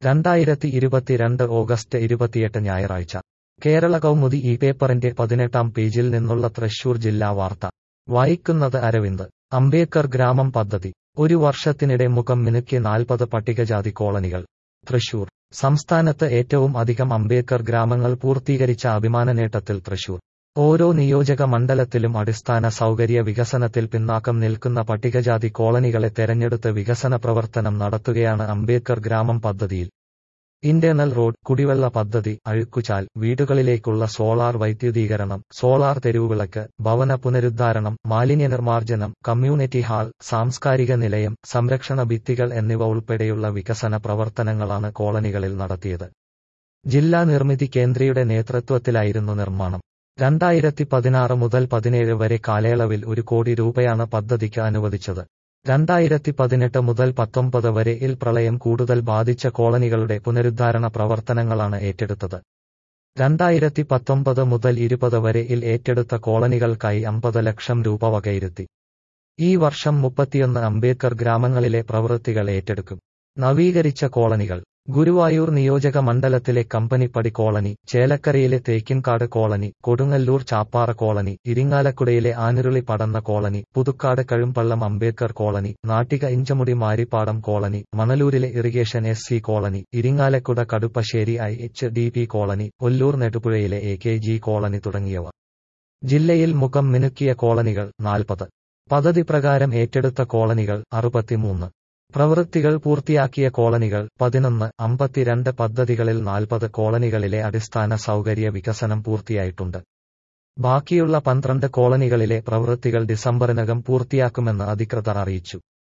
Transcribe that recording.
രണ്ടായിരത്തി ഇരുപത്തിരണ്ട് ഓഗസ്റ്റ് ഇരുപത്തിയെട്ട് ഞായറാഴ്ച കേരള കൗമുദി ഈ പേപ്പറിന്റെ പതിനെട്ടാം പേജിൽ നിന്നുള്ള തൃശൂർ ജില്ലാ വാർത്ത വായിക്കുന്നത് അരവിന്ദ് അംബേദ്കർ ഗ്രാമം പദ്ധതി ഒരു വർഷത്തിനിടെ മുഖം മിനുക്കി നാൽപ്പത് പട്ടികജാതി കോളനികൾ തൃശൂർ സംസ്ഥാനത്ത് ഏറ്റവും അധികം അംബേദ്കർ ഗ്രാമങ്ങൾ പൂർത്തീകരിച്ച അഭിമാന നേട്ടത്തിൽ തൃശൂർ ഓരോ നിയോജക മണ്ഡലത്തിലും അടിസ്ഥാന സൗകര്യ വികസനത്തിൽ പിന്നാക്കം നിൽക്കുന്ന പട്ടികജാതി കോളനികളെ തെരഞ്ഞെടുത്ത് വികസന പ്രവർത്തനം നടത്തുകയാണ് അംബേദ്കർ ഗ്രാമം പദ്ധതിയിൽ ഇന്റേണൽ റോഡ് കുടിവെള്ള പദ്ധതി അഴുക്കുചാൽ വീടുകളിലേക്കുള്ള സോളാർ വൈദ്യുതീകരണം സോളാർ തെരുവുവിളക്ക് ഭവന പുനരുദ്ധാരണം മാലിന്യ നിർമ്മാർജ്ജനം കമ്മ്യൂണിറ്റി ഹാൾ സാംസ്കാരിക നിലയം സംരക്ഷണ ഭിത്തികൾ എന്നിവ ഉൾപ്പെടെയുള്ള വികസന പ്രവർത്തനങ്ങളാണ് കോളനികളിൽ നടത്തിയത് ജില്ലാ നിർമ്മിതി കേന്ദ്രയുടെ നേതൃത്വത്തിലായിരുന്നു നിർമ്മാണം രണ്ടായിരത്തി പതിനാറ് മുതൽ പതിനേഴ് വരെ കാലയളവിൽ ഒരു കോടി രൂപയാണ് പദ്ധതിക്ക് അനുവദിച്ചത് രണ്ടായിരത്തി പതിനെട്ട് മുതൽ പത്തൊമ്പത് വരെ ഇൽ പ്രളയം കൂടുതൽ ബാധിച്ച കോളനികളുടെ പുനരുദ്ധാരണ പ്രവർത്തനങ്ങളാണ് ഏറ്റെടുത്തത് രണ്ടായിരത്തി പത്തൊമ്പത് മുതൽ ഇരുപത് വരെ ഇൽ ഏറ്റെടുത്ത കോളനികൾക്കായി അമ്പത് ലക്ഷം രൂപ വകയിരുത്തി ഈ വർഷം മുപ്പത്തിയൊന്ന് അംബേദ്കർ ഗ്രാമങ്ങളിലെ പ്രവൃത്തികൾ ഏറ്റെടുക്കും നവീകരിച്ച കോളനികൾ ഗുരുവായൂർ നിയോജക മണ്ഡലത്തിലെ കമ്പനിപ്പടി കോളനി ചേലക്കരയിലെ തേക്കിൻകാട് കോളനി കൊടുങ്ങല്ലൂർ ചാപ്പാറ കോളനി ഇരിങ്ങാലക്കുടയിലെ Aniruli Padanna colony Puthukkad Kazhumballam Ambedkar colony Nattika Inchamudi Maripadam colony മണലൂരിലെ irrigation S C colony Irinjalakuda Kaduppassery I H D P colony Ollur നെടുപുഴയിലെ എ കെ ജി കോളനി തുടങ്ങിയവ ജില്ലയിൽ മുഖം മിനുക്കിയ കോളനികൾ നാൽപ്പത് പദ്ധതി പ്രകാരം ഏറ്റെടുത്ത കോളനികൾ അറുപത്തിമൂന്ന് പ്രവൃത്തികൾ പൂർത്തിയാക്കിയ കോളനികൾ പതിനൊന്ന് അമ്പത്തിരണ്ട് പദ്ധതികളിൽ നാൽപ്പത് കോളനികളിലെ അടിസ്ഥാന സൗകര്യ വികസനം പൂർത്തിയായിട്ടുണ്ട് ബാക്കിയുള്ള പന്ത്രണ്ട് കോളനികളിലെ പ്രവൃത്തികൾ ഡിസംബറിനകം പൂർത്തിയാക്കുമെന്ന് അധികൃതർ അറിയിച്ചു